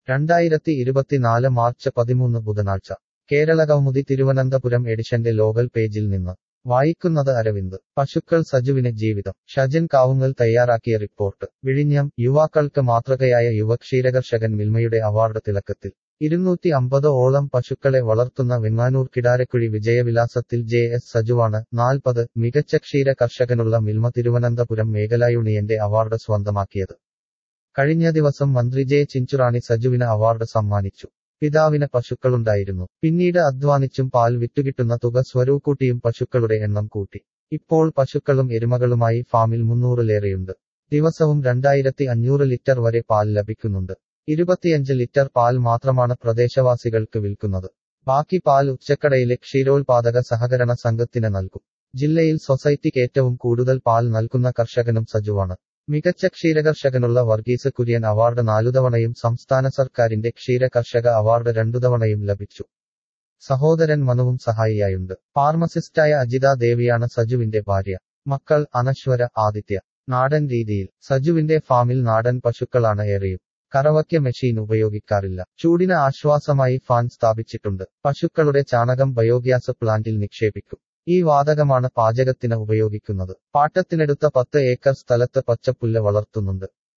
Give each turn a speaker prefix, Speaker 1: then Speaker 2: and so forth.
Speaker 1: രണ്ടായിരത്തി ഇരുപത്തിനാല് മാർച്ച് പതിമൂന്ന് ബുധനാഴ്ച കേരള കൗമുദി തിരുവനന്തപുരം എഡിഷന്റെ ലോകൽ പേജിൽ നിന്ന് വായിക്കുന്നത് അരവിന്ദ് പശുക്കൾ സജുവിന് ജീവിതം ഷജൻ കാവുങ്ങൽ തയ്യാറാക്കിയ റിപ്പോർട്ട് വിഴിഞ്ഞം യുവാക്കൾക്ക് മാതൃകയായ യുവ ക്ഷീരകർഷകൻ മിൽമയുടെ അവാർഡ് തിളക്കത്തിൽ ഇരുന്നൂറ്റി അമ്പത് ഓളം പശുക്കളെ വളർത്തുന്ന വെങ്ങാനൂർ കിടാരക്കുഴി വിജയവിലാസത്തിൽ ജെ എസ് സജുവാണ് നാൽപ്പത് മികച്ച ക്ഷീര കർഷകനുള്ള മിൽമ തിരുവനന്തപുരം മേഖലാ യൂണിയന്റെ അവാർഡ് സ്വന്തമാക്കിയത് കഴിഞ്ഞ ദിവസം മന്ത്രി ജെ ചിഞ്ചുറാണി സജുവിന് അവാർഡ് സമ്മാനിച്ചു പിതാവിന് പശുക്കളുണ്ടായിരുന്നു പിന്നീട് അധ്വാനിച്ചും പാൽ വിറ്റുകിട്ടുന്ന തുക സ്വരൂക്കൂട്ടിയും പശുക്കളുടെ എണ്ണം കൂട്ടി ഇപ്പോൾ പശുക്കളും എരുമകളുമായി ഫാമിൽ മുന്നൂറിലേറെയുണ്ട് ദിവസവും രണ്ടായിരത്തി അഞ്ഞൂറ് ലിറ്റർ വരെ പാൽ ലഭിക്കുന്നുണ്ട് ഇരുപത്തിയഞ്ച് ലിറ്റർ പാൽ മാത്രമാണ് പ്രദേശവാസികൾക്ക് വിൽക്കുന്നത് ബാക്കി പാൽ ഉച്ചക്കടയിലെ ക്ഷീരോത്പാദക സഹകരണ സംഘത്തിന് നൽകും ജില്ലയിൽ സൊസൈറ്റിക്ക് ഏറ്റവും കൂടുതൽ പാൽ നൽകുന്ന കർഷകനും സജുവാണ് മികച്ച ക്ഷീരകർഷകനുള്ള വർഗീസ് കുര്യൻ അവാർഡ് നാലുതവണയും സംസ്ഥാന സർക്കാരിന്റെ ക്ഷീര കർഷക അവാർഡ് രണ്ടുതവണയും ലഭിച്ചു സഹോദരൻ മനുവും സഹായിയായുണ്ട് ഫാർമസിസ്റ്റായ അജിത ദേവിയാണ് സജുവിന്റെ ഭാര്യ മക്കൾ അനശ്വര ആദിത്യ നാടൻ രീതിയിൽ സജുവിന്റെ ഫാമിൽ നാടൻ പശുക്കളാണ് ഏറെയും കറവയ്ക്ക മെഷീൻ ഉപയോഗിക്കാറില്ല ചൂടിന് ആശ്വാസമായി ഫാൻ സ്ഥാപിച്ചിട്ടുണ്ട് പശുക്കളുടെ ചാണകം ബയോഗ്യാസ് പ്ലാന്റിൽ നിക്ഷേപിക്കും ഈ വാതകമാണ് പാചകത്തിന് ഉപയോഗിക്കുന്നത് പാട്ടത്തിനെടുത്ത പത്ത് ഏക്കർ സ്ഥലത്ത് പച്ചപ്പുല്ല് വളർത്തുന്നുണ്ട്